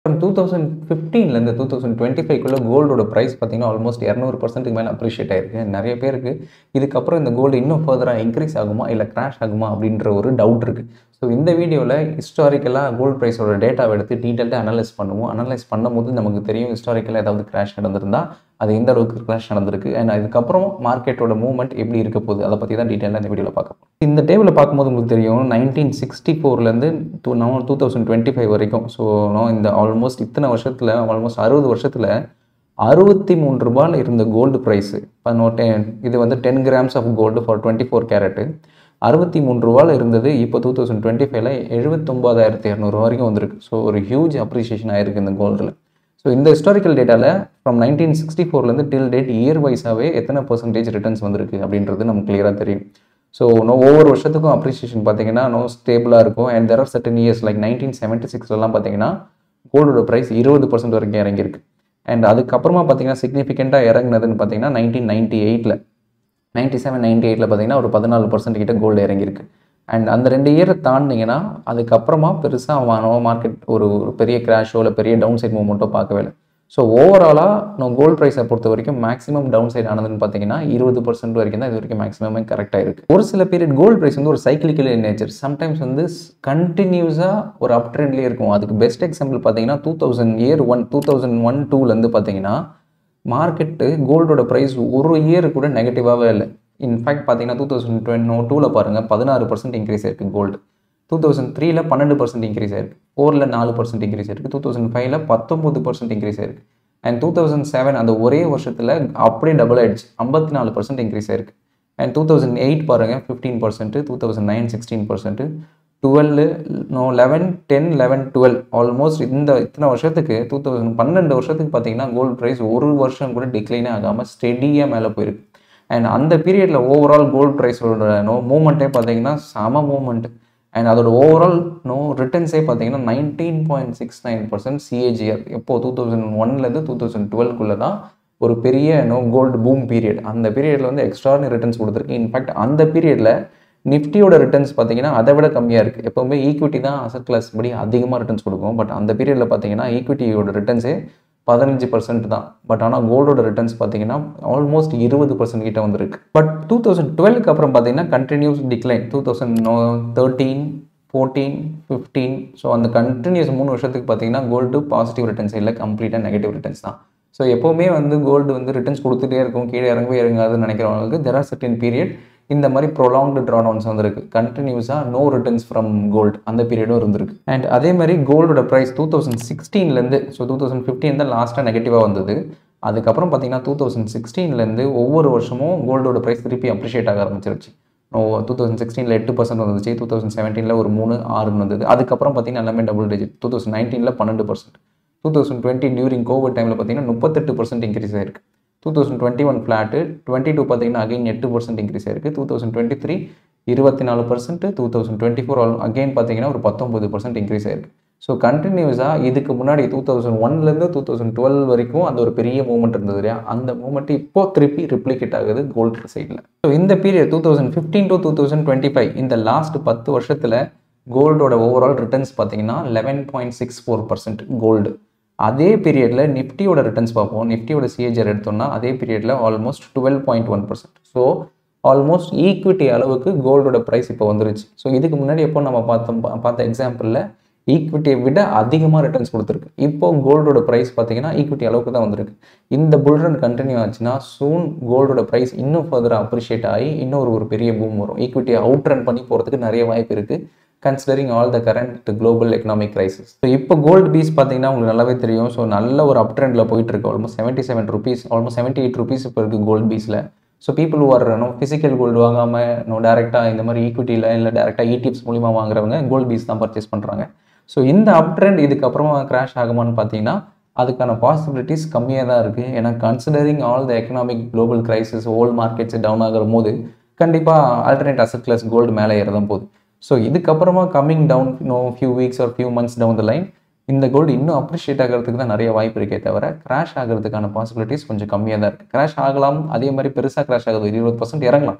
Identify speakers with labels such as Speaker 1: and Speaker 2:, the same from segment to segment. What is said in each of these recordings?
Speaker 1: two thousand ஃபிஃப்டீன்லேருந்து two thousand twenty ஃபைவ்க்குள்ளே கோல்டோட ப்ரைஸ் பார்த்தீங்கன்னா ஆல்மோஸ்ட் இரநூறு பர்சன்ட்டுக்கு மேலே அப்ரிஷியேட் ஆயிருக்கு நிறைய பேருக்கு இதுக்கப்புறம் இந்த கோல்டு இன்னும் ஃபர்தராக இன்க்ரீஸ் ஆகுமா இல்லை கிராஷ் ஆகுமா அப்படின்ற ஒரு டவுட் இருக்குது ஸோ இந்த வீடியோவில் ஹிஸ்டாரிக்கலாக கோல்டு ப்ரைஸோட டேட்டாவை எடுத்து டீட்டெயில்டாக அனலைஸ் பண்ணுவோம் அனலைஸ் பண்ணும்போது நமக்கு தெரியும் ஹிஸ்டாரிக்கலாக ஏதாவது கிராஷ் நடந்திருந்தா அது எந்த அளவுக்கு கிராஷ் நடந்திருக்கு அண்ட் அதுக்கப்புறம் மார்க்கெட்டோட மூவ்மெண்ட் எப்படி இருக்க போகுது அதை பற்றி தான் டீட்டெயிலாக இந்த வீடியோவில் பார்க்க போகிறோம் இந்த டேபிளில் பார்க்கும்போது உங்களுக்கு தெரியும் நைன்டீன் சிக்ஸ்டி ஃபோர்லேருந்து two no two thousand twenty five வரைக்கும் ஸோ நோ இந்த ஆல்மோஸ்ட் இத்தனை வருஷத்தில் ஆல்மோஸ்ட் அறுபது வருஷத்தில் அறுபத்தி மூணு ரூபாயில் இருந்த கோல்டு ப்ரைஸு இப்போ டென் இது வந்து ten grams of gold for twenty four carat அறுபத்தி மூணு ரூபாயில் இருந்தது இப்போ டூ தௌசண்ட் டுவெண்ட்டி ஃபைவ்ல எழுபத்தொம்பதாயிரத்தி இரநூறுவா வரைக்கும் வந்திருக்கு ஸோ ஒரு ஹியூஜ் அப்ரிசியேஷன் ஆயிருக்கு இந்த கோல்டில் ஸோ இந்த ஹிஸ்டாரிக்கல் டேட்டாவில் ஃப்ரம் நைன்டீன் சிக்ஸ்டி ஃபோர்லேருந்து டில் டேட் இயர் வைஸாகவே எத்தனை பர்சன்டேஜ் ரிட்டர்ன்ஸ் வந்திருக்கு அப்படின்றது நமக்கு கிளியராக தெரியும் ஸோ நோ ஒவ்வொரு வருஷத்துக்கும் அப்ரிசியேஷன் பார்த்தீங்கன்னா நோ ஸ்டேபிளாக இருக்கும் and there are certain years like nineteen seventy சிக்ஸ்லாம் பார்த்தீங்கன்னா கோல்டோட ப்ரைஸ் இருபது பர்சன்ட் வரைக்கும் இறங்கியிருக்கு அண்ட் அதுக்கப்புறமா பார்த்தீங்கன்னா சிக்னிஃபிகண்ட்டாக இறங்குனதுன்னு பார்த்தீங்கன்னா நைன்டீன் நைன்ட்டி எயிட்டில் நைன்ட்டி செவன் நைன்ட்டி எயிட்டில் பார்த்தீங்கன்னா ஒரு பதினாலு பர்சன்ட் கிட்ட கோல்டு இறங்கியிருக்கு அண்ட் அந்த ரெண்டு இயரை தாண்டிங்கன்னா அதுக்கப்புறமா பெருசாக வானோ மார்க்கெட் ஒரு ஒரு பெரிய கிராஷோ இல்லை பெரிய டவுன் சைட் மூவ்மெண்ட்டோ பார்க்கவே இல்லை ஸோ ஓவராலாக நான் கோல்டு ப்ரைஸை பொறுத்த வரைக்கும் மேக்ஸிமம் டவுன் சைட் ஆனதுன்னு பார்த்தீங்கன்னா இருபது பர்சன்ட் வரைக்கும் தான் இது வரைக்கும் மேக்ஸிமமே கரெக்டாக இருக்குது ஒரு சில பீரியட் கோல்டு ப்ரைஸ் வந்து ஒரு சைக்கிளிக்கல் நேச்சர் சம்டைம்ஸ் வந்து கண்டினியூஸாக ஒரு அப் ட்ரெண்ட்லேயே இருக்கும் அதுக்கு பெஸ்ட் எக்ஸாம்பிள் பார்த்தீங்கன்னா two thousand year one two thousand one டூலேருந்து பார்த்தீங்கன்னா மார்க்கெட்டு கோல்டோட ப்ரைஸ் ஒரு இயர் கூட நெகட்டிவாகவே இல்லை இன்ஃபேக்ட் பார்த்தீங்கன்னா டூ தௌசண்ட் டுவெண்ட் டூவில் பாருங்கள் பதினாறு பர்சன்ட் இன்க்ரீஸ் ஆயிருக்கு கோல்டு டூ தௌசண்ட் த்ரீல பன்னெண்டு பர்சன்ட் இன்க்ரீஸ் ஆயிருக்கு ஃபோரில் நாலு பர்சன்ட் இன்க்ரீஸ் ஆயிருக்கு டூ தௌசண்ட் ஃபைவ்ல பத்தொம்பது பர்சன்ட் இன்க்ரீஸ் ஆயிருக்கு அண்ட் டூ தௌசண்ட் செவன் அந்த ஒரே வருஷத்தில் அப்படியே டபுள் ஆயிடுச்சு ஐம்பத்தி நாலு பர்சன்ட் இன்க்ரீஸ் ஆயிருக்கு அண்ட் டூ தௌசண்ட் எயிட் பாருங்கள் fifteen percent two thousand nine sixteen percent twelve no eleven ten eleven twelve almost இந்த இத்தனை வருஷத்துக்கு டூ தௌசண்ட் பன்னெண்டு வருஷத்துக்கு பார்த்தீங்கன்னா கோல்டு ப்ரைஸ் ஒரு வருஷம் கூட டிக்ளைனே ஆகாமல் ஸ்டெடியாக மேலே போயிருக்கு அண்ட் அந்த பீரியடில் ஓவரால் கோல்டு ப்ரைஸோட நோ மூமெண்ட்டே பார்த்தீங்கன்னா செம மூமெண்ட் அண்ட் அதோட ஓவரால் நோ ரிட்டர்ன்ஸே பார்த்தீங்கன்னா nineteen point six nine percent CAGR எப்போ டூ தௌசண்ட் ஒன்லேருந்து டூ தௌசண்ட் டுவெல்க்குள்ளே தான் ஒரு பெரிய நோ கோல்டு பூம் பீரியட் அந்த பீரியடில் வந்து எக்ஸ்ட்ரானரி ரிட்டர்ன்ஸ் கொடுத்துருக்கு இன்ஃபேக்ட் அந்த பீரியடில் நிஃப்டியோட ரிட்டர்ன்ஸ் பார்த்தீங்கன்னா அதை விட கம்மியாக இருக்குது எப்போவுமே ஈக்விட்டி தான் அசட் கிளாஸ் படி அதிகமாக ரிட்டர்ன்ஸ் கொடுக்கும் பட் அந்த பீரியடில் பார்த்தீங்கன்னா ஈக்விட்டியோட ரிட்டர்ன்ஸே பதினஞ்சு பர்சன்ட் தான் பட் ஆனால் கோல்டோட ரிட்டர்ன்ஸ் பார்த்தீங்கன்னா ஆல்மோஸ்ட் இருபது பர்சன்ட் கிட்ட வந்திருக்கு பட் டூ தௌசண்ட் டுவெல்க்கு அப்புறம் பார்த்தீங்கன்னா continuous decline two thousand thirteen fourteen fifteen so அந்த கண்டினியூஸ் மூணு வருஷத்துக்கு பார்த்தீங்கன்னா கோல்டு பாசிட்டிவ் ரிட்டர்ன்ஸ் இல்லை கம்ப்ளீட்டாக நெகட்டிவ் ரிட்டர்ன்ஸ் தான் ஸோ எப்போவுமே வந்து கோல்டு வந்து ரிட்டர்ன்ஸ் கொடுத்துட்டே இருக்கும் கீழே இறங்கவே இறங்காதுன்னு நினைக்கிறவங்களுக்கு தெர் ஆர் சர்டின் பீரியட் இந்த மாதிரி ப்ரொலாங்டு ட்ராடவுன்ஸ் வந்திருக்கு கண்டினியூஸாக நோ ரிட்டர்ன்ஸ் ஃப்ரம் கோல்டு அந்த பீரியடும் இருந்திருக்கு அண்ட் அதே மாதிரி கோல்டோட ப்ரைஸ் டூ தௌசண்ட் சிக்ஸ்டீன்லேருந்து ஸோ டூ தௌசண்ட் ஃபிஃப்டீன் தான் லாஸ்ட்டாக நெகட்டிவாக வந்தது அதுக்கப்புறம் பார்த்தீங்கன்னா டூ தௌசண்ட் சிக்ஸ்டீன்லேருந்து ஒவ்வொரு வருஷமும் கோல்டோட ப்ரைஸ் திருப்பி அப்ரிஷியேட் ஆக ஆரம்பிச்சிருச்சு டூ தௌசண்ட் சிக்ஸ்டீனில் எட்டு பர்சன்ட் வந்துச்சு டூ தௌசண்ட் செவன்டீனில் ஒரு மூணு ஆறுன்னு வந்தது அதுக்கப்புறம் பார்த்தீங்கன்னா எல்லாமே டபுள் டிஜிட் டூ தௌசண்ட் நைன்டீனில் பன்னெண்டு percent two thousand twenty during COVID டைமில் பார்த்தீங்கன்னா முப்பத்தெட்டு பர்சன்ட் இன்க்ரீஸ் ஆயிருக்கு two thousand twenty one flat twenty two பார்த்தீங்கன்னா அகைன் எட்டு பர்சன்ட் இன்க்ரீஸ் ஆயிருக்கு டூ தௌசண்ட் டுவெண்ட்டி த்ரீ இருபத்தி நாலு percent two thousand twenty four again பார்த்தீங்கன்னா ஒரு பத்தொம்பது பர்சன்ட் இன்க்ரீஸ் ஆயிருக்கு ஸோ கண்டினியூஸாக இதுக்கு முன்னாடி டூ தௌசண்ட் ஒன்லேருந்து டூ தௌசண்ட் டுவெல் வரைக்கும் அந்த ஒரு பெரிய மூவ்மெண்ட் இருந்தது இல்லையா அந்த மூவ்மெண்ட் இப்போ திருப்பி ரிப்ளிகேட் ஆகுது கோல்டு சைடில் ஸோ இந்த period two thousand fifteen to two thousand twenty five இந்த லாஸ்ட் பத்து வருஷத்தில் கோல்டோட ஓவரால் ரிட்டர்ன்ஸ் பார்த்தீங்கன்னா eleven point six four percent gold அதே பீரியடில் நிஃப்டியோட ரிட்டர்ன்ஸ் பார்ப்போம் நிஃப்டியோட சிஏஜர் எடுத்தோம்னா அதே பீரியடில் almost twelve point one percent so almost equity அளவுக்கு கோல்டோட ப்ரைஸ் இப்போ வந்துருச்சு ஸோ இதுக்கு முன்னாடி எப்போ நம்ம பார்த்தோம் பார்த்த எக்ஸாம்பிளில் ஈக்விட்டியை விட அதிகமாக ரிட்டர்ன்ஸ் கொடுத்துருக்கு இப்போ கோல்டோட ப்ரைஸ் பார்த்தீங்கன்னா ஈக்விட்டி அளவுக்கு தான் வந்திருக்கு இந்த புல்ரன் கண்டினியூ ஆச்சுன்னா சூன் கோல்டோட ப்ரைஸ் இன்னும் ஃபர்தராக அப்ரிஷியேட் ஆகி இன்னொரு ஒரு பெரிய பூம் வரும் ஈக்விட்டியை அவுட் ரன் பண்ணி போகிறதுக்கு நிறைய வாய்ப்பு இருக்குது considering all the current global economic crisis so இப்போ கோல்டு பீஸ் பார்த்தீங்கன்னா உங்களுக்கு நல்லாவே தெரியும் ஸோ நல்ல ஒரு அப் ட்ரெண்டில் போயிட்டு இருக்கு almost seventy seven rupees almost seventy eight rupees இப்போ இருக்குது கோல்டு பீஸில் ஸோ பீப்புள் வர்றனோ ஃபிசிக்கல் கோல்டு வாங்காமல் நோ டேரெக்டாக இந்த மாதிரி ஈக்விட்டியில் இல்லை டேரெக்டாக இடிஎஃப்ஸ் மூலிமா வாங்குறவங்க கோல்டு பீஸ் தான் பர்ச்சேஸ் பண்ணுறாங்க ஸோ இந்த அப் ட்ரெண்ட் இதுக்கப்புறமா கிராஷ் ஆகுமான்னு பார்த்தீங்கன்னா அதுக்கான பாசிபிலிட்டிஸ் கம்மியாக தான் இருக்குது ஏன்னா considering all the economic global crisis old markets down ஆகிற போது கண்டிப்பாக ஆல்டர்னேட் அசட் கிளாஸ் கோல்டு மேலே ஏறதான் போகுது ஸோ இதுக்கப்புறமா coming down no few weeks or few months down the line இந்த கோல்டு இன்னும் அப்ரிஷியேட் ஆகிறதுக்கு தான் நிறைய வாய்ப்பு இருக்கே தவிர கிராஷ் ஆகிறதுக்கான பாசிபிலிட்டிஸ் கொஞ்சம் கம்மியாக தான் இருக்குது கிராஷ் ஆகலாம் அதே மாதிரி பெருசாக கிராஷ் ஆகுது இருபது பர்சன்ட் இறங்கலாம்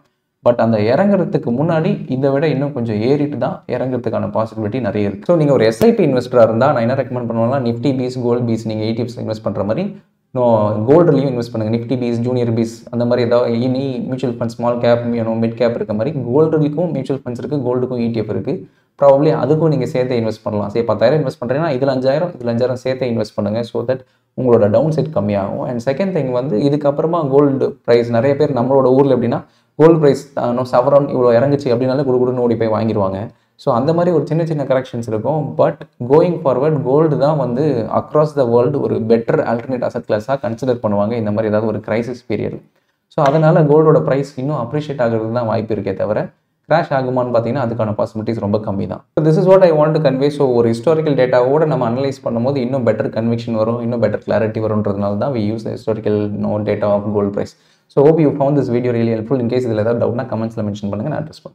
Speaker 1: பட் அந்த இறங்குறதுக்கு முன்னாடி இதை விட இன்னும் கொஞ்சம் ஏறிட்டு தான் இறங்குறதுக்கான பாசிபிலிட்டி நிறைய இருக்குது ஸோ நீங்கள் ஒரு எஸ்ஐபி இன்வெஸ்டராக இருந்தால் நான் என்ன ரெக்கமெண்ட் பண்ணுவேன்னா நிஃப்டி பீஸ் கோல்ட் பீஸ் நீங்கள் ஏடிஎஃப்ஸ் இன்வெஸ்ட் பண்ணுற மாதிரி நோ கோல்டுலையும் இன்வெஸ்ட் பண்ணுங்கள் நிஃப்டி பீஸ் ஜூனியர் பீஸ் அந்த மாதிரி ஏதாவது இனி mutual fund small cap you know mid cap இருக்க மாதிரி கோல்டுக்கும் மியூச்சுவல் ஃபண்ட்ஸ் இருக்குது கோல்டுக்கும் ETF இருக்குது ப்ராபப்ளி அதுக்கும் நீங்கள் சேர்த்து இன்வெஸ்ட் பண்ணலாம் சரி பத்தாயிரம் இன்வெஸ்ட் பண்ணுறீங்கன்னா இதில் அஞ்சாயிரம் இதில் அஞ்சாயிரம் சேர்த்து இன்வெஸ்ட் பண்ணுங்கள் ஸோ தட் உங்களோட டவுன் சைட் கம்மியாகும் அண்ட் செகண்ட் திங் வந்து இதுக்கப்புறமா கோல்டு ப்ரைஸ் நிறைய பேர் நம்மளோட ஊரில் எப்படின்னா கோல்டு ப்ரைஸ் சவரன் இவ்வளோ இறங்குச்சு அப்படின்னாலே குடு குடுன்னு ஓடி போய் வாங்கிடுவாங்க ஸோ அந்த மாதிரி ஒரு சின்ன சின்ன கரெக்ஷன்ஸ் இருக்கும் பட் கோயிங் ஃபார்வர்ட் கோல்டு தான் வந்து அக்ராஸ் த வேர்ல்டு ஒரு பெட்டர் ஆல்டர்னேட் அசட் கிளாஸாக கன்சிடர் பண்ணுவாங்க இந்த மாதிரி ஏதாவது ஒரு கிரைசிஸ் பீரியட் ஸோ அதனால் கோல்டோட ப்ரைஸ் இன்னும் அப்ரிஷியேட் ஆகிறது தான் வாய்ப்பு இருக்கே தவிர கிராஷ் ஆகுமான்னு பார்த்தீங்கன்னா அதுக்கான பாசிபிலிட்டிஸ் ரொம்ப கம்மி தான் this is what I want to convey so ஒரு ஹிஸ்டாரிக்கல் டேட்டாவோட நம்ம அனலைஸ் பண்ணும்போது இன்னும் பெட்டர் கன்விக்ஷன் வரும் இன்னும் பெட்டர் கிளாரிட்டி வரும்ன்றதுனால தான் we use historical no data of gold price so hope you found this video really helpful in case இதில் ஏதாவது டவுட்னா கமெண்ட்ஸில் மென்ஷன் பண்ணுங்கள் நான் அட்ரஸ் பண்ணுறேன்